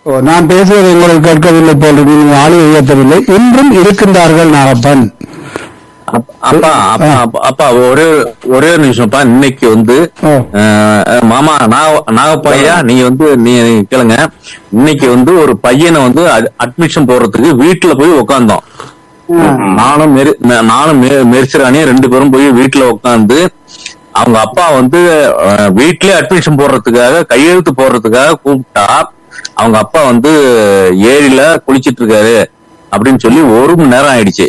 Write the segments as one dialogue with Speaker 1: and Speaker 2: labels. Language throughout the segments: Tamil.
Speaker 1: ஓ, நான் பேசுவதை உங்களுக்கு கேட்கவில்லை போல் இருக்கு. நீங்கள் ஆளை உயர்த்தவில்லை இன்றும் இருக்கின்றார்கள் நாகப்பன்
Speaker 2: அப்- அப்பா அப்பா அப்பா, அப்பா ஒரே ஒரே ஒரு நிமிஷம்ப்பா இன்னைக்கு வந்து
Speaker 1: ஓ.
Speaker 2: அஹ், மாமா நாக நாகப்பையா நீங்க வந்து நீ கேளுங்க இன்னைக்கு வந்து ஒரு பையனை வந்து அட்மிஷன் போடுறதுக்கு வீட்டுல போய் உக்காந்தோம் நானும் மெரி- நா- நானும் மெ- மெரிச்சிராணியும் ரெண்டு பேரும் போய் வீட்டுல உட்காந்து அவங்க அப்பா வந்து அஹ், வீட்லயே அட்மிஷன் போடுறதுக்காக கையெழுத்து போடுறதுக்காக கூப்பிட்டா அவங்க அப்பா வந்து ஏரியில குளிச்சிட்டு இருக்காரு அப்படின்னு சொல்லி ஒரு மணி நேரம் ஆயிடுச்சு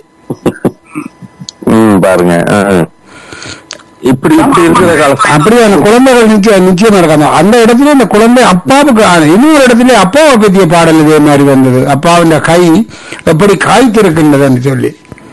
Speaker 2: ம் பாருங்க அஹ். இப்படி இப்படி இருக்கிற காலம்
Speaker 1: அப்படியே அந்த குழந்தைகள் நிச்சயம் நிச்சயமா இருக்காங்க அந்த இடத்துல அந்த குழந்தை அப்பாவுக்கு ஆ, இன்னொரு இடத்துல அப்பாவை பற்றிய பாடல் இதே மாதிரி வந்தது அப்பாவின் கை எப்படி காய்த்திருக்கின்றதுன்னு சொல்லி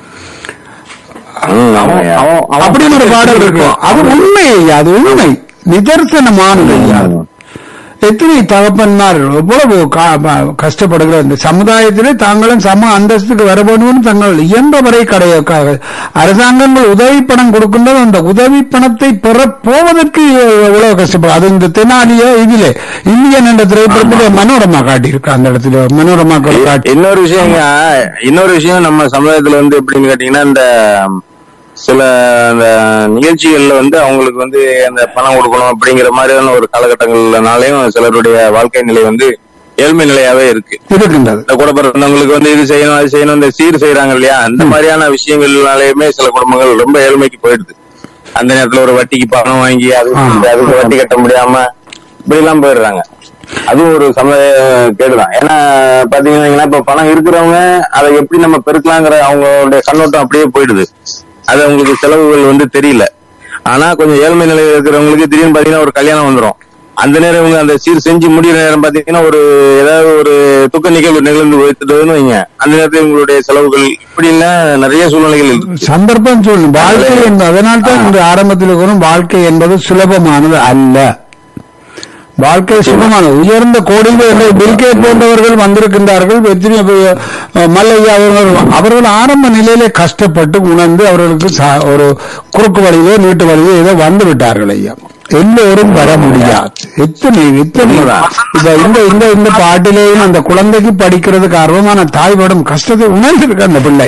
Speaker 2: ம், ஆமாய்யா.
Speaker 1: அப்படின்னு ஒரு பாடல் இருக்கு அது உண்மை ஐயா அது உண்மை நிதர்சனமானது ஐயா எத்தனை தகப்பன்மார் எவ்வளவு கா- ப- கஷ்டப்படுகிற இந்த சமுதாயத்திலே தாங்களும் சம அந்தஸ்துக்கு வர வேண்டும்னு தங்கள் இயன்ற வரை கடைய க- அரசாங்கங்கள் உதவி பணம் கொடுக்கின்றது அந்த உதவி பணத்தை பெற போவதற்கு எவ்வளவு கஷ்டப்படும் அது இந்த தெனாலியோ இதிலே இந்தியன் என்ற திரைப்படத்திலே மனோரமா காட்டியிருக்கு அந்த இடத்துல மனோரமா காட்டி
Speaker 2: இன்னொரு விஷயங்க இன்னொரு விஷயம் நம்ம சமுதாயத்துல வந்து எப்படின்னு கேட்டீங்கன்னா இந்த சில அந்த நிகழ்ச்சிகள்ல வந்து அவங்களுக்கு வந்து அந்த பணம் கொடுக்கணும் அப்படிங்கிற மாதிரியான ஒரு காலகட்டங்கள்னாலையும் சிலருடைய வாழ்க்கை நிலை வந்து ஏழ்மை நிலையாவே இருக்கு
Speaker 1: இருக்கின்றது
Speaker 2: இந்த கூட பிறந்தவங்களுக்கு வந்து இது செய்யணும் அது செய்யணும் இந்த சீர் செய்யறாங்க இல்லையா அந்த மாதிரியான விஷயங்கள்னாலயுமே சில குடும்பங்கள் ரொம்ப ஏழ்மைக்கு போயிடுது அந்த நேரத்துல ஒரு வட்டிக்கு பணம் வாங்கி அது அதுக்கு வட்டி கட்ட முடியாம இப்படி எல்லாம் போயிடுறாங்க அதுவும் ஒரு சமுதாய கேடுதான் ஏன்னா பாத்தீங்கன்னா இப்ப பணம் இருக்கிறவங்க அதை எப்படி நம்ம பெருக்கலாங்கிற அவங்களுடைய கண்ணோட்டம் அப்படியே போயிடுது அது அவங்களுக்கு செலவுகள் வந்து தெரியல ஆனா கொஞ்சம் ஏழ்மை நிலையில் இருக்கிறவங்களுக்கு திடீர்னு பாத்தீங்கன்னா ஒரு கல்யாணம் வந்துரும் அந்த நேரம் இவங்க அந்த சீர் செஞ்சு முடிகிற நேரம் பாத்தீங்கன்னா ஒரு ஏதாவது ஒரு துக்க நிகழ்வு நிகழ்ந்து வைத்துட்டதுன்னு வைங்க அந்த நேரத்தில் இவங்களுடைய செலவுகள் இப்படிலாம் நிறைய சூழ்நிலைகள் இருக்கு
Speaker 1: சந்தர்ப்பம் சொல்லணும் வாழ்க்கை என்பது அதனால் தான் இந்த ஆரம்பத்தில் கூறும் வாழ்க்கை என்பது சுலபமானது அல்ல வாழ்க்கை சுலபமானது உயர்ந்த கோடியில் பில்கே போன்றவர்கள் வந்திருக்கின்றார்கள் எத்தனை பேர், அஹ், மல்லையா அவர்கள் அவர்கள் ஆரம்ப நிலையிலே கஷ்டப்பட்டு உணர்ந்து அவர்களுக்கு சா- ஒரு குறுக்கு வழியோ நீட்டு வழியோ ஏதோ வந்து விட்டார்கள் ஐயா எல்லோரும் வர முடியாது எத்தனை எத்தனை இப்ப இந்த இந்த இந்த பாட்டிலேயும் அந்த குழந்தைக்கு படிக்கிறதுக்கு ஆர்வமான தாய் படும் கஷ்டத்தை உணர்ந்திருக்கு அந்த பிள்ளை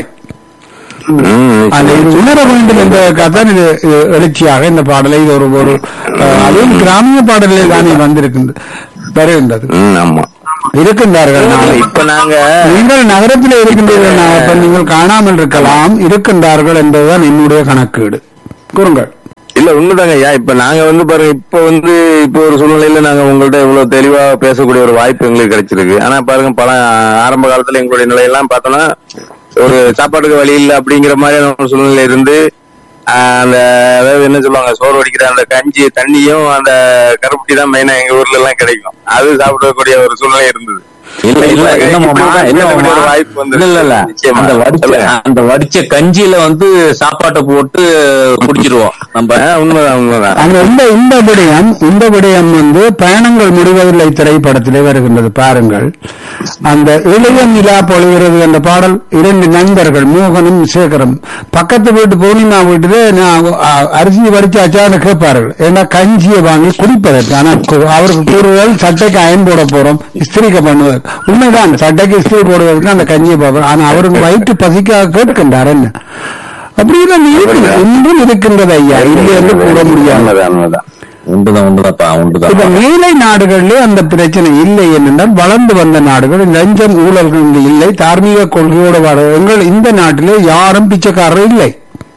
Speaker 2: ம்,
Speaker 1: அந்த இது உணர வேண்டும் என்பதற்காகத்தான் இது இது எழுச்சியாக இந்த பாடலை இது ஒரு ஒரு அஹ், அதுவும் கிராமிய பாடலே தானே வந்திருக்கின்றது வருகின்றது
Speaker 2: ம், ஆமா
Speaker 1: இருக்கின்றார்கள் நாளை
Speaker 2: இப்ப நாங்க
Speaker 1: நீங்கள் நகரத்தில் இருக்கின்றீர்கள் நான் இப்ப நீங்கள் காணாமல் இருக்கலாம் இருக்கின்றார்கள் என்பதுதான் என்னுடைய கணக்கீடு கூறுங்கள்
Speaker 2: இல்ல உண்மைதாங்க ஐயா இப்ப நாங்க வந்து பாருங்க இப்ப வந்து இப்ப ஒரு சூழ்நிலையில நாங்க உங்கள்ட்ட இவ்வளவு தெளிவா பேசக்கூடிய ஒரு வாய்ப்பு எங்களுக்கு கிடைச்சிருக்கு ஆனா பாருங்க பல ஆரம்ப காலத்துல எங்களுடைய நிலையெல்லாம் பார்த்தோம்னா ஒரு சாப்பாட்டுக்கு வழி இல்லை அப்படிங்கிற மாதிரியான ஒரு சூழ்நிலை இருந்து ஆஹ், அந்த அதாவது என்ன சொல்லுவாங்க சோறு வடிக்கிற அந்த கஞ்சி தண்ணியும் அந்த கருப்பட்டி தான் மெயினா எங்க ஊர்ல எல்லாம் கிடைக்கும் அது சாப்பிடக்கூடிய ஒரு சூழ்நிலை இருந்தது
Speaker 3: இல்ல இல்ல என்ன மாமா என்ன மாமா
Speaker 2: ஒரு வாய்ப்பு வந்து
Speaker 3: இல்ல இல்ல இல்ல
Speaker 2: நிச்சயமா.
Speaker 3: அந்த வடிச்ச
Speaker 2: சொல்லுங்க.
Speaker 3: அந்த வடிச்ச கஞ்சியில வந்து சாப்பாட்டை போட்டு குடிச்சிருவோம் நம்ம
Speaker 2: ஆஹ், உண்மைதான் உண்மைதான்
Speaker 1: அங்க இந்த இந்த விடயம் இந்த விடயம் வந்து பயணங்கள் முடிவதில்லை திரைப்படத்திலே வருகின்றது பாருங்கள் அந்த இளைய நிலா பொழிகிறது என்ற பாடல் இரண்டு நண்பர்கள் மோகனும் சேகரும் பக்கத்து வீட்டு பூர்ணிமா வீட்டிலே நான் அ- அரிசி வடிச்சு அச்சான்னு கேட்பார்கள் ஏன்னா கஞ்சியை வாங்கி குடிப்பதற்கு ஆனா கு- அவருக்கு கூறுதல் சட்டைக்கு அயன் போட போறோம் இஸ்திரிக்க பண்ணுவது உண்மைதான் சட்டைக்கு இஸ்திரி போடுவதற்கு அந்த கஞ்சியை பார்க்கிறோம் ஆனா அவருக்கு வயிற்று பசிக்காக கேட்கின்றார் என்ன அப்படிதான் இருக்குது இன்றும் இருக்கின்றது ஐயா இல்லை என்று கூற முடியாது
Speaker 2: உண்மைதான் உண்மைதான்
Speaker 3: உண்டுதான் உண்டுதான்ப்பா
Speaker 1: இப்ப
Speaker 3: உண்டுதான்
Speaker 1: மேலை நாடுகளிலே அந்த பிரச்சனை இல்லை என்னென்றால் வளர்ந்து வந்த நாடுகள் லஞ்சம் ஊழல்கள் இங்கு இல்லை தார்மீக கொள்கையோடு வாழ எங்கள் இந்த நாட்டிலே யாரும் பிச்சைக்காரர் இல்லை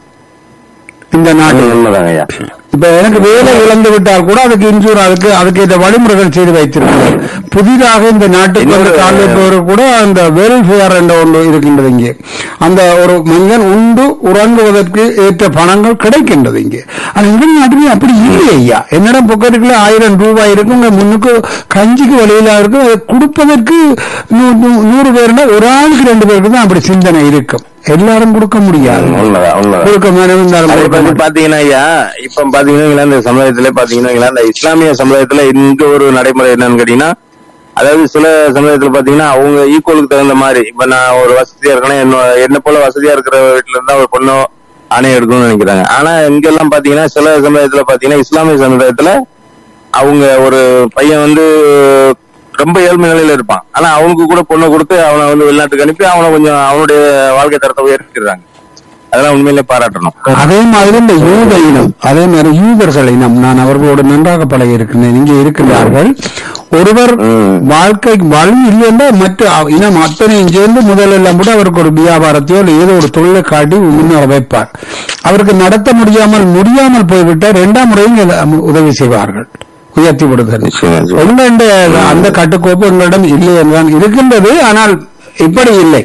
Speaker 1: இந்த நாட்டில்
Speaker 2: உண்மைதாங்க ஐயா
Speaker 1: இப்ப எனக்கு வேலை இழந்து விட்டால் கூட அதுக்கு இன்சூர் அதுக்கு அதுக்கு இந்த வழிமுறைகள் செய்து வைத்திருக்கிறார் புதிதாக இந்த நாட்டுக்கு வந்து கால் வைப்பவர் கூட அந்த வெல்ஃபேர் என்ற ஒன்று இருக்கின்றது இங்கே அந்த ஒரு மனிதன் உண்டு உறங்குவதற்கு ஏற்ற பணங்கள் கிடைக்கின்றது இங்கே ஆனா இந்த நாட்டிலே அப்படி இல்லை ஐயா என்னிடம் பொக்கெட்டுக்குள்ள ஆயிரம் ரூபாய் இருக்கும் உங்க முன்னுக்கு கஞ்சிக்கு வழியில இருக்கும் அதை கொடுப்பதற்கு நூ- நூ- நூறு பேர்னா ஒரு ஆளுக்கு ரெண்டு பேருக்கு தான் அப்படி சிந்தனை இருக்கும் எல்லாரும் கொடுக்க முடியாது
Speaker 2: உண்மைதான் உண்மைதான்
Speaker 1: கொடுக்க மனம் இருந்தாலும்
Speaker 2: அதே
Speaker 1: கொடுக்க
Speaker 2: பத்தி
Speaker 1: மாட்டாங்க.
Speaker 2: பாத்தீங்கன்னா ஐயா இப்ப பாத்தீங்கன்னா இந்த சமுதாயத்துல பாத்தீங்கன்னா இந்த இஸ்லாமிய சமுதாயத்துல இங்க ஒரு நடைமுறை என்னன்னு கேட்டீங்கன்னா அதாவது சில சமுதாயத்துல பாத்தீங்கன்னா அவங்க ஈக்குவலுக்கு தகுந்த மாதிரி இப்ப நான் ஒரு வசதியா இருக்கேன்னா என்ன என்ன போல வசதியா இருக்கிற வீட்டுல இருந்தா ஒரு பொண்ணோ ஆணையம் எடுக்கணும்னு நினைக்கிறாங்க ஆனா இங்க எல்லாம் பாத்தீங்கன்னா சில சமுதாயத்துல பாத்தீங்கன்னா இஸ்லாமிய சமுதாயத்துல அவங்க ஒரு பையன் வந்து ரொம்ப ஏழ்மை நிலையில இருப்பான் ஆனா அவனுக்கு கூட பொண்ணை கொடுத்து அவனை வந்து வெளிநாட்டுக்கு அனுப்பி அவனை கொஞ்சம் அவனுடைய வாழ்க்கை தரத்தை உயர்த்திடுறாங்க அதெல்லாம் உண்மையிலே பாராட்டணும்
Speaker 1: அதே மாதிரி இந்த யூத இனம் அதே மாதிரி யூதர்கள் இனம் நான் அவர்களோடு நன்றாக பழகி இருக்கின்றேன் இங்கே இருக்கின்றார்கள் ஒருவர்
Speaker 2: ம்.
Speaker 1: வாழ்க்கை வழி இல்லை என்றால் மற்ற அ- இனம் அத்தனையும் சேர்ந்து முதலெல்லாம் கூட அவருக்கு ஒரு வியாபாரத்தையோ இல்லை ஏதோ ஒரு தொழிலை காட்டி முன்னேற வைப்பார் அவருக்கு நடத்த முடியாமல் முடியாமல் போய்விட்டால் இரண்டாம் முறையும் இத- உதவி செய்வார்கள் உயர்த்தி விடுதல்
Speaker 2: நிச்சயமா, நிச்சயமா.
Speaker 1: எங்களுடைய அந்த கட்டுக்கோப்பு எங்களிடம் இல்லை என்றுதான் இருக்கின்றது ஆனால் இப்படி இல்லை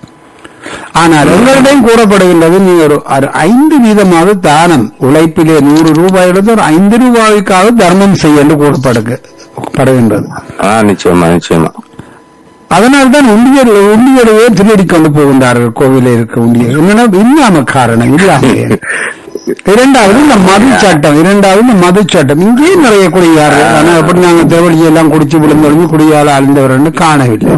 Speaker 1: ஆனால் எங்களிடம் கூறப்படுகின்றது நீ ஒரு ஒரு ஐந்து வீதமாவது தானம் உழைப்பிலே நூறு ரூபாய் எடுத்து ஒரு ஐந்து ரூபாய்க்காவது தர்மம் செய்ய என்று கூறப்படுக படுகின்றது
Speaker 2: ஆஹ் நிச்சயமா நிச்சயமா
Speaker 1: அதனால்தான் உண்டியல் உண்டியலையே திருடி கொண்டு போகின்றார்கள் கோவிலில் இருக்க உண்டியல் என்னன்னா இல்லாம காரணம் இல்லாம இரண்டாவது இந்த மது சட்டம் இரண்டாவது இந்த மது சட்டம் இங்கேயும் நிறைய குடியார்கள் ஆனா எப்படி நாங்க தேவழியை எல்லாம் குடிச்சு விழுந்தொழிஞ்சு குடியால அழிந்தவர் காணவில்லை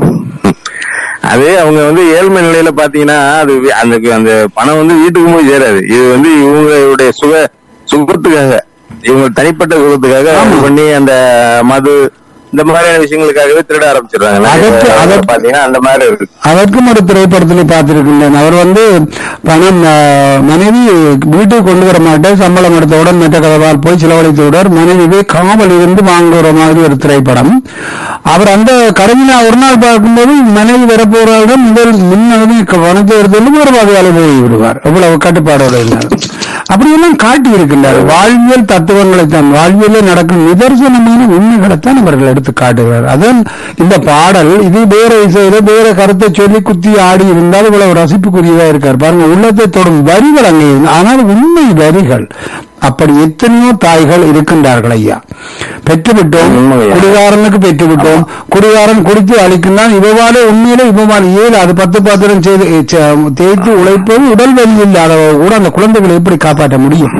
Speaker 2: அது அவங்க வந்து ஏழ்மை நிலையில பாத்தீங்கன்னா அது வி- அந்த அந்த பணம் வந்து வீட்டுக்கு போய் சேராது இது வந்து இவங்களுடைய சுக சுகத்துக்காக இவங்க தனிப்பட்ட சுகத்துக்காக இது பண்ணி அந்த மது இந்த மாதிரியான விஷயங்களுக்காகவே திருட ஆரம்பிச்சிடுறாங்க நிறைய
Speaker 1: அதற்கு- அதற்கு-
Speaker 2: பாத்தீங்கன்னா அந்த மாதிரி இருக்கு
Speaker 1: அதற்கும் ஒரு திரைப்படத்தில் பார்த்திருக்கின்றேன் அவர் வந்து பணம் ஆ, மனைவி வீட்டுக்கு கொண்டு வர மாட்டேன் சம்பளம் எடுத்தவுடன் மற்ற கதவால் போய் செலவழித்து விடுவார் மனைவி போய் காவல் இருந்து வாங்குற மாதிரி ஒரு திரைப்படம் அவர் அந்த கடையில ஒரு நாள் பார்க்கும்போது மனைவி வரப்போறாலும் முதல் முன்னே பணத்தை எடுத்து ஒரு வகையால போய் விடுவார் எவ்வளவு கட்டுப்பாடோட இருந்தார் அப்படியெல்லாம் காட்டி இருக்கின்றார் வாழ்வியல் தத்துவங்களை தான் வாழ்வியலில் நடக்கும் நிதர்சனமான உண்மைகளைத்தான் அவர்கள் எடுத்து காட்டுகிறார் அதான் இந்த பாடல் இது வேற இசையில வேற கருத்தை சொல்லி குத்தி ஆடி இருந்தால் இவ்வளவு ரசிப்புக்குரியதா இருக்கார் பாருங்க உள்ளத்தை தொடும் வரிகள் அங்கே இருக்கு. ஆனால் உண்மை வரிகள் அப்படி எத்தனையோ தாய்கள் இருக்கின்றார்கள் ஐயா பெற்றுவிட்டோம்
Speaker 2: உண்மையா?
Speaker 1: குடிகாரனுக்கு பெற்றுவிட்டோம் குடிகாரன் குடித்து அழிக்கின்றான் இவவாலே உண்மையிலே இவவால் ஏழு அது பத்து பாத்திரம் செய்து எ, ச- தேய்த்து உழைப்பது உடல் வலி இல்லாதவ கூட அந்த குழந்தைகளை எப்படி காப்பாற்ற முடியும்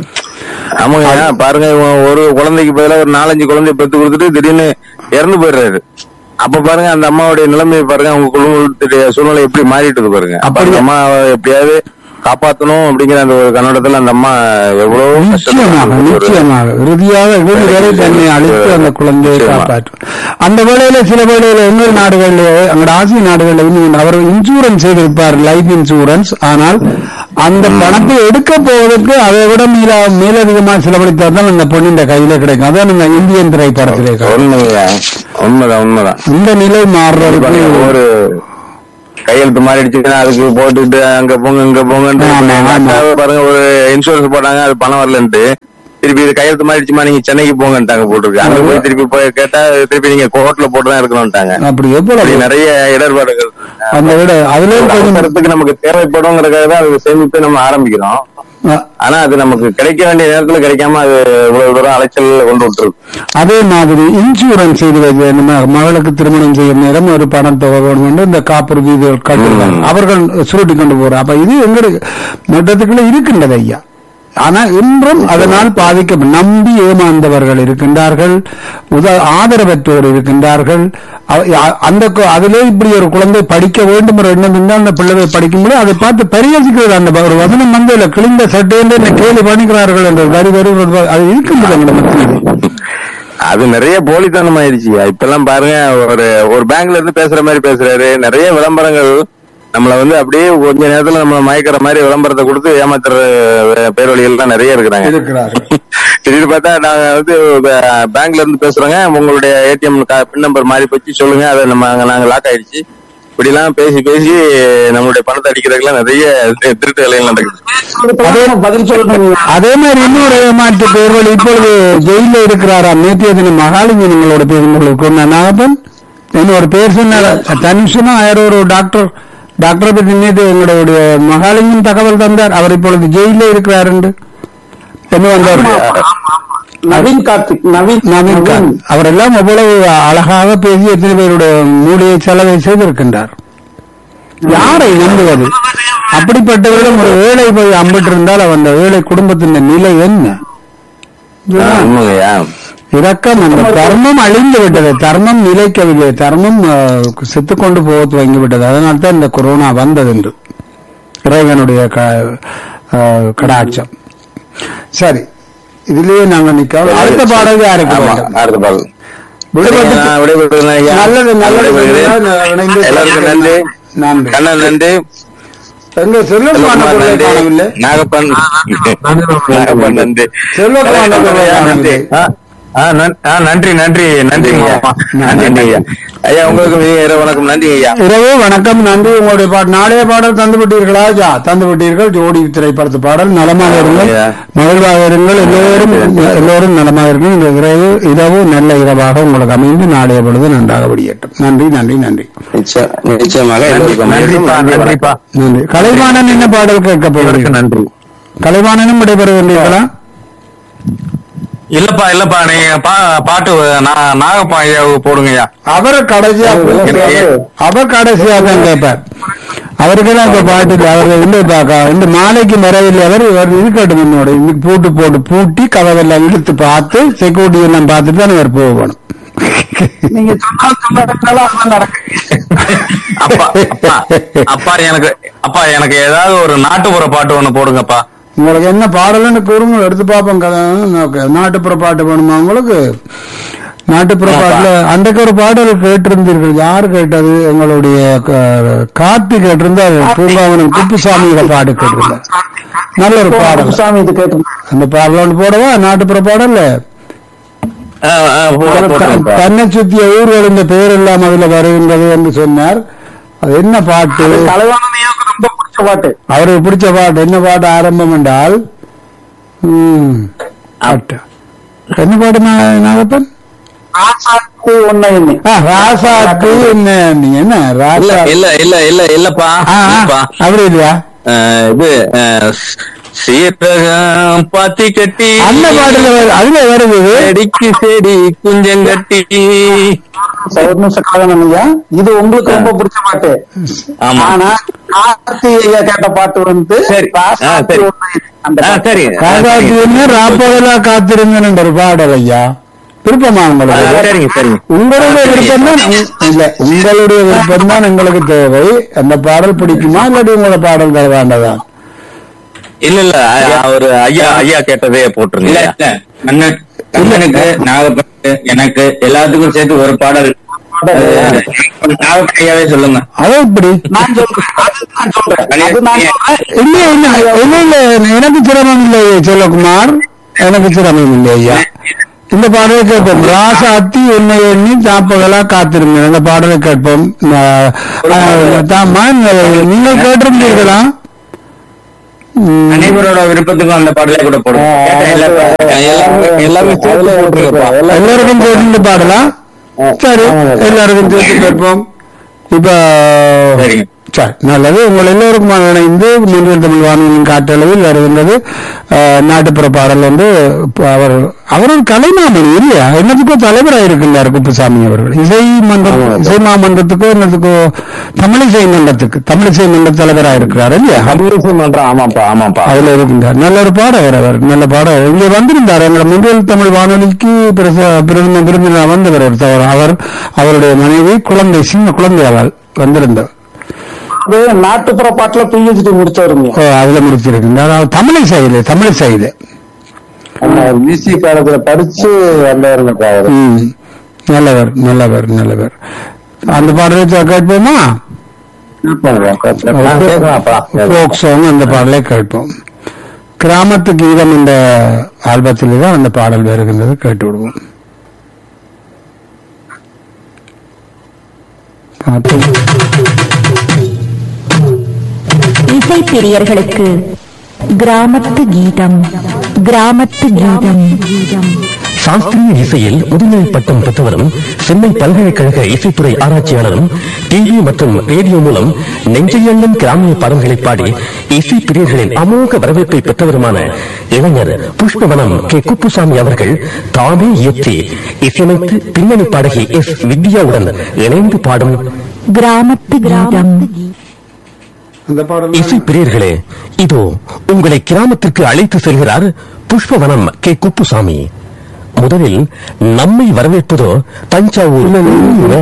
Speaker 2: ஆமாங்க பாருங்க இவன் ஒரு குழந்தைக்கு பதிலா ஒரு நாலஞ்சு குழந்தைய பெத்து கொடுத்துட்டு திடீர்னு இறந்து போயிடுறாரு அப்ப பாருங்க அந்த அம்மாவுடைய நிலைமையை பாருங்க அவங்க குடும்பத்துடைய சூழ்நிலை எப்படி மாறிட்டுது பாருங்க அப்ப அந்த அம்மா எப்படியாவது காப்பாத்தணும் அப்படிங்கிற அந்த ஒரு கண்ணோட்டத்துல அந்த அம்மா எவ்வளவு
Speaker 1: நிச்சயமாக நிச்சயமாக இறுதியாக இறுதி வரை தன்னை அழித்து அந்த குழந்தையை
Speaker 2: நிச்சயமா.
Speaker 1: காப்பாற்றும் அந்த வேளையில சில வேளையில எங்கள் நாடுகளில் அங்க ஆசிய நாடுகளில் இன்னும் அவர் இன்சூரன்ஸ் செய்திருப்பார் லைஃப் இன்சூரன்ஸ் ஆனால் அந்த பணத்தை எடுக்க போவதற்கு அதை விட மேல மேலதிகமாக செலவழித்தால் தான் அந்த பொண்ணின் கையில கிடைக்கும் அதான் இந்த இந்தியன் திரைப்படத்திலே காட்டும்.
Speaker 2: உண்மைதான் உண்மைதான் உண்மைதான்
Speaker 1: இந்த நிலை மாறுறதுக்கு
Speaker 2: பாருங்க, ஒரு கையெழுத்து மாறிடுச்சுன்னா அதுக்கு போட்டுட்டு அங்க போங்க இங்க போங்கன்ட்டு
Speaker 1: ஆமா, ஆமா.
Speaker 2: அக்காவே பாருங்க ஒரு இன்சூரன்ஸ் போட்டாங்க அது பணம் வரலன்ட்டு திருப்பி இது கையெழுத்து மாறிடுச்சுமா நீங்க சென்னைக்கு போங்கன்ட்டாங்க போட்டிருக்கு அங்க போய் திருப்பி போய் கேட்டா திருப்பி நீங்க கோர்ட்ல போட்டு தான் இருக்கணும்ட்டாங்க
Speaker 1: அப்படி
Speaker 2: அப்படி
Speaker 1: எவ்வளவு
Speaker 2: நிறைய இடர்பாடுகள்
Speaker 1: அந்த விட அதுல
Speaker 2: ஒரு
Speaker 1: கொஞ்சம்
Speaker 2: அவசரத்துக்கு நமக்கு தேவைப்படுங்கிறதுக்காக தான் அது சேமித்து நம்ம ஆரம்பிக்கிறோம்
Speaker 1: அஹ்,
Speaker 2: ஆனா அது நமக்கு கிடைக்க வேண்டிய நேரத்துல கிடைக்காம அது இவ்வளவு தூரம் அலைச்சல் கொண்டு விட்டுருக்கு
Speaker 1: அதே மாதிரி இன்சூரன்ஸ் செய்து வைக்க நம்ம மகளுக்கு திருமணம் செய்யும் நேரம் ஒரு பணம் தொகை வேணும் என்று இந்த காப்புறுதி இது கட்டுறாங்க
Speaker 2: ம்.
Speaker 1: அவர்கள் சுருட்டி கொண்டு போறாங்க அப்ப இது எங்களுக்கு மொத்தத்துக்குள்ள இருக்கின்றது ஐயா ஆனா இன்றும் அதனால் பாதிக்க நம்பி ஏமாந்தவர்கள் இருக்கின்றார்கள் உத ஆதரவற்றோர் இருக்கின்றார்கள் அவ- அ- அந்த கு- அதிலே இப்படி ஒரு குழந்தை படிக்க வேண்டும் என்ற எண்ணம் இருந்தால் அந்த பிள்ளைகளை படிக்கும்போது அதை பார்த்து பரிகசிக்கிறது அந்த ஒரு வசனம் வந்து இல்ல கிழிந்த சட்டையில என்ன கேலி பண்ணிக்கிறார்கள் என்ற வரி வரி ஒரு வ- அது இருக்கின்றது எங்க மத்தியிலே
Speaker 2: அது நிறைய போலித்தனம் ஆயிடுச்சு இப்பெல்லாம் பாருங்க ஒரு ஒரு பேங்க்ல இருந்து பேசுற மாதிரி பேசுறாரு நிறைய விளம்பரங்கள் நம்மள வந்து அப்படியே கொஞ்ச நேரத்துல நம்ம மயக்கிற மாதிரி விளம்பரத்தை கொடுத்து ஏமாத்துற அஹ், பேர் வழிகள்லாம் நிறைய இருக்கிறாங்க
Speaker 1: இருக்கிறார்கள்
Speaker 2: திடீர்னு பார்த்தா நாங்க வந்து அஹ், பேங்க்ல இருந்து பேசுறோங்க உங்களுடைய ஏடிஎம் பின் நம்பர் மாறி போச்சு சொல்லுங்க அதை நம்ம அங்க நாங்க லாக் ஆயிடுச்சு இப்படி எல்லாம் பேசி பேசி நம்மளுடைய பணத்தை அடிக்கிறதுக்கெல்லாம் நிறைய திருட்டு வேலைகள் நடக்குது
Speaker 1: அதே பதில் சொல்லணும் அதே மாதிரி இன்னொரு ஏமாற்று பேர்வழி இப்பொழுது ஜெயில இருக்கிறாராம் நேற்றைய தினம் மகாலிங்கங்களோட பேர் உங்களுக்கு ஒண்ணு நாகப்பன் இன்னொரு பேர் சொன்னார் தனுஷனா யாரோ ஒரு டாக்டர் டாக்டரை பற்றி நேற்று எங்களுடைய மகாலிங்கம் தகவல் தந்தார் அவர் இப்பொழுது ஜெயில இருக்கிறார் என்று என்ன வந்தார்
Speaker 4: நவீன் கார்த்திக் நவீன்
Speaker 1: நவீன் காந்த் அவரெல்லாம் அவ்வளவு அழகாக பேசி எத்தனை பேருடைய மூலிகை செலவை செய்திருக்கின்றார் யாரை நம்புவது அப்படிப்பட்டவரிடம் ஒரு ஏழை போய் அம்பிட்டு இருந்தால் அந்த ஏழை குடும்பத்தின் நிலை என்ன
Speaker 2: ஆஹ், உண்மையா
Speaker 1: இரக்கம் அந்த தர்மம் அழிந்து விட்டது தர்மம் நிலைக்கவில்லை தர்மம் செத்து கொண்டு போக துவங்கி விட்டது அதனால தான் இந்த கொரோனா வந்தது என்று இறைவனுடைய க- அஹ், கடாட்சம் சரி இதுலயே நாங்க நிக்க அடுத்த பாடல் யாருக்கு
Speaker 2: ஆமா
Speaker 1: வேண்டும்?
Speaker 2: அடுத்த பாடல்
Speaker 1: விடுபட்டு
Speaker 2: நான் விடைபெறுகிறேன் ஐயா.
Speaker 1: நல்லது
Speaker 2: நான்
Speaker 1: நல்லது
Speaker 2: விடைபெறுகிறேன்.
Speaker 1: இணைந்து
Speaker 2: எல்லாருக்கும் நன்றி
Speaker 1: நன்றி
Speaker 2: கண்ணன் நன்றி
Speaker 1: எங்க செல்வகுமார்
Speaker 2: செல்வகுமார்
Speaker 1: குரலை
Speaker 2: நன்றி
Speaker 1: காணவில்லை
Speaker 2: நாகப்பன் நாகப்பன் நன்றி
Speaker 1: செல்வகுமார் குரலை காணவில்லை
Speaker 2: ஆ, ஆ, நன்- ஆ, நன்றி நன்றி நன்றி ஐயா. நன்றி ஐயா ஐயா உங்களுக்கு மிக இரவு வணக்கம் நன்றி ஐயா
Speaker 1: இரவு வணக்கம் நன்றி உங்களுடைய பாட்டு நாளைய பாடல் தந்து விட்டீர்களா ஜா தந்து விட்டீர்கள் ஜோடி திரைப்படத்து பாடல் நலமாக இருங்கள்
Speaker 2: ஐயா.
Speaker 1: மகிழ்வாக இருங்கள் எல்லோரும் எல்லோரும் நலமாக இருங்கள் இந்த இரவு இரவு நல்ல இரவாக உங்களுக்கு அமைந்து நாளைய பொழுது நன்றாக விடியட்டும் நன்றி நன்றி நன்றி
Speaker 2: நிச்சயம் நிச்சயமாக எல்லோருக்கும்
Speaker 3: நன்றிப்பா
Speaker 2: நன்றி
Speaker 3: நன்றிப்பா
Speaker 1: நன்றி கலைவாணன் என்ன பாடல் கேட்க போகிறீர்கள்
Speaker 3: நன்றி
Speaker 1: கலைவாணனும் விடைபெறுகின்றீர்களா
Speaker 3: இல்லப்பா இல்லப்பா நீங்க பா- பாட்டு நா- நாகப்பா ஐயாவுக்கு போடுங்கய்யா
Speaker 1: அவர் கடைசியா அவர் கடைசியா தான் கேட்பார் அவருக்கெல்லாம் இப்ப பாட்டு இல்லை. அவர் வந்து பார்க்க இந்த மாலைக்கு வரவில்லை அவர் இவர் இருக்கட்டும் என்னோட இன்னைக்கு பூட்டு போட்டு பூட்டி கதவெல்லாம் இழுத்து பார்த்து செக்யூரிட்டி எல்லாம் பார்த்துட்டு தான் இவர் போகணும்
Speaker 4: நீங்க சொன்னால் சொன்னதுனால அதான் நடக்கும்
Speaker 3: அப்பா அப்பா அப்பா எனக்கு அப்பா எனக்கு ஏதாவது ஒரு நாட்டுப்புற பாட்டு ஒண்ணு போடுங்கப்பா
Speaker 1: உங்களுக்கு என்ன பாடல்னு கூறுங்க எடுத்து பார்ப்போம் கதை நோக்க. நாட்டுப்புற பாட்டு வேணுமா உங்களுக்கு நாட்டுப்புற பாட்டுல அன்றைக்கு ஒரு பாடல் கேட்டிருந்தீர்கள் யார் கேட்டது எங்களுடைய க- கார்த்தி கேட்டிருந்தார் பூங்காவனம் குப்புசாமியோட பாடு கேட்டிருந்தார் நல்ல ஒரு பாடல்
Speaker 4: சாமி இது கேட்டு
Speaker 1: அந்த பாடல் ஒன்று போடவா நாட்டுப்புற பாடல்ல
Speaker 2: ஆ, ஆ, போடுங்க, போடுங்கப்பா.
Speaker 1: தன்னை சுத்திய ஊர்கள் இந்த பெயர் எல்லாம் அதுல வருகின்றது என்று சொன்னார் அது என்ன பாட்டு
Speaker 4: தலைவாணையாவுக்கு ரொம்ப பிடிச்ச பாட்டு
Speaker 1: அவருக்கு பிடிச்ச பாட்டு என்ன பாட்டு ஆரம்பம் என்றால் ம், பாட்டு என்ன பாட்டு நா- நாகப்பன்
Speaker 4: ஆசாத்து ஒன்ன என்ன
Speaker 1: ஆ, ராசாத்து என்ன நீங்க என்ன
Speaker 3: இல்ல
Speaker 1: ராசா
Speaker 3: இல்ல இல்ல இல்ல இல்லப்பா
Speaker 1: ஆ, ஆ,
Speaker 3: இல்லப்பா
Speaker 1: அப்படி இல்லையா
Speaker 3: அஹ், இது அஹ், சீரகம் பாத்தி கட்டி
Speaker 1: அந்த பாட்டுல வரு- அதுல வருது
Speaker 3: செடிக்கு செடி குஞ்சங்கட்டி
Speaker 4: ஒரு நிமிஷம் காரணம் ஐயா இது உங்களுக்கு ரொம்ப பிடிச்ச பாட்டு
Speaker 3: ஆமா
Speaker 4: ஆனா கார்த்தி ஐயா கேட்ட பாட்டு வந்து
Speaker 3: சரி. ஆ,
Speaker 4: ராசாத்தி
Speaker 3: சரி.
Speaker 4: ஒன்ன என்ன. அந்த
Speaker 3: ஆ,
Speaker 4: பாட்டு.
Speaker 3: சரி
Speaker 1: காகாத்தி என்ன ராப்பகலா காத்திருந்தேன் ஒரு பாடல் ஐயா விருப்பமா
Speaker 3: ஆ,
Speaker 1: உங்களுக்கு
Speaker 3: சரிங்க சரிங்க
Speaker 1: உங்களுடைய விருப்பம் தான் இல்ல உங்களுடைய விருப்பம் தான் எங்களுக்கு தேவை அந்த பாடல் பிடிக்குமா இல்லாட்டி உங்களோட பாடல் தர வேண்டதா
Speaker 3: இல்ல இல்ல அ- ஒரு ஐயா ஐயா கேட்டதே
Speaker 2: இல்ல
Speaker 3: போட்டுருங்க
Speaker 2: இல்ல அண்ணன் கண்ணனுக்கு நாகப்பட்டு எனக்கு எல்லாத்துக்கும் சேர்த்து ஒரு பாடல் நாகப்பையாவே சொல்லுங்க
Speaker 1: அது இப்படி
Speaker 4: நான் சொல்றேன் அது நான் சொல்றேன் அது நான் சொல்றேன்
Speaker 1: இல்ல இல்ல இல்ல இல்ல எனக்கு சிரமம் இல்லை செல்லகுமார் எனக்கு சிரமம் இல்லை ஐயா இந்த பாடலை கேட்போம் ராசாத்தி உன்னை எண்ணி தாப்பகலா காத்திருங்க அந்த பாடலை கேட்போம் ஆ, ஆ, தாம்மா, நீங்கள் கேட்டிருந்தீர்களா ம்,
Speaker 2: அனைவரோட விருப்பத்துக்கும் அந்த பாடலை கூட போடுங்க கேட்ட எல்லா
Speaker 3: எல்லாமே எல்லாமே சேர்த்து போட்டுருங்கப்பா
Speaker 1: எல்லாருக்கும் சேர்ந்து பாடலாம் சரி எல்லாருக்கும் சேர்த்து கேட்போம் இப்ப
Speaker 2: சரிங்க.
Speaker 1: சரி நல்லது உங்கள் எல்லோருக்கும் இணைந்து முன்னில் தமிழ் வானொலியின் காட்டளவில் வருகின்றது அஹ், நாட்டுப்புற பாடல் வந்து இப்ப அவர் அவர் ஒரு கலைமாமணி இல்லையா என்னத்துக்கோ தலைவராக இருக்கின்றார் குப்புசாமி அவர்கள் இசை மன்றம் இசை மாமன்றத்துக்கோ என்னத்துக்கோ தமிழிசை மன்றத்துக்கு தமிழிசை மன்ற தலைவராக இருக்கிறார் இல்லையா
Speaker 3: தமிழிசை மன்றம் ஆமாப்பா ஆமாப்பா
Speaker 1: அதுல இருக்கின்றார் நல்ல ஒரு பாடகர் அவர் நல்ல பாடகர் இங்கே வந்திருந்தார் எங்களை முன்னில் தமிழ் வானொலிக்கு பிரச- பிரதம விருந்தினர் வந்தவர் ஒரு தவறு அவர் அவருடைய மனைவி குழந்தை சின்ன குழந்தை அவள் வந்திருந்தார்
Speaker 4: அது நாட்டுப்புற பாட்டுல பிஹெச்டி முடிச்சவருங்க
Speaker 1: ஓ, அதுல முடிச்சிருக்கின்றார் அவர் தமிழை செய்யல தமிழ் செய்யல
Speaker 4: பிசி காலத்துல படிச்சு வந்தவருங்க அவரு
Speaker 1: ம். நல்லவர் நல்லவர் நல்லவர் அந்த பாடலை கே- கேட்போமா ஃபோக் சாங் அந்த பாடலை கேட்போம் கிராமத்து கீதம் என்ற ஆல்பத்திலே தான் அந்த பாடல் வருகின்றது கேட்டு விடுவோம் பார்ப்போம்.
Speaker 5: இசை பிரியர்களுக்கு கிராமத்து கீதம் கிராமத்து கீதம் கீதம்
Speaker 6: சாஸ்திரிய இசையில் முதுநிலை பட்டம் பெற்றவரும் சென்னை பல்கலைக்கழக இசைத்துறை ஆராய்ச்சியாளரும் டிவி மற்றும் ரேடியோ மூலம் நெஞ்சையெண்ணும் கிராமிய பாடல்களை பாடி இசை பிரியர்களின் அமோக வரவேற்பை பெற்றவருமான இளைஞர் புஷ்பவனம் கே குப்புசாமி அவர்கள் தாமே இயற்றி இசையமைத்து பின்னணி பாடகி எஸ் வித்யாவுடன் இணைந்து பாடும்
Speaker 5: கிராமத்து கீதம்
Speaker 1: அந்த பாடல்
Speaker 6: இசை பிரியர்களே இதோ உங்களை கிராமத்திற்கு அழைத்து செல்கிறார் புஷ்பவனம் கே குப்புசாமி முதலில் நம்மை வரவேற்பதோ தஞ்சாவூர்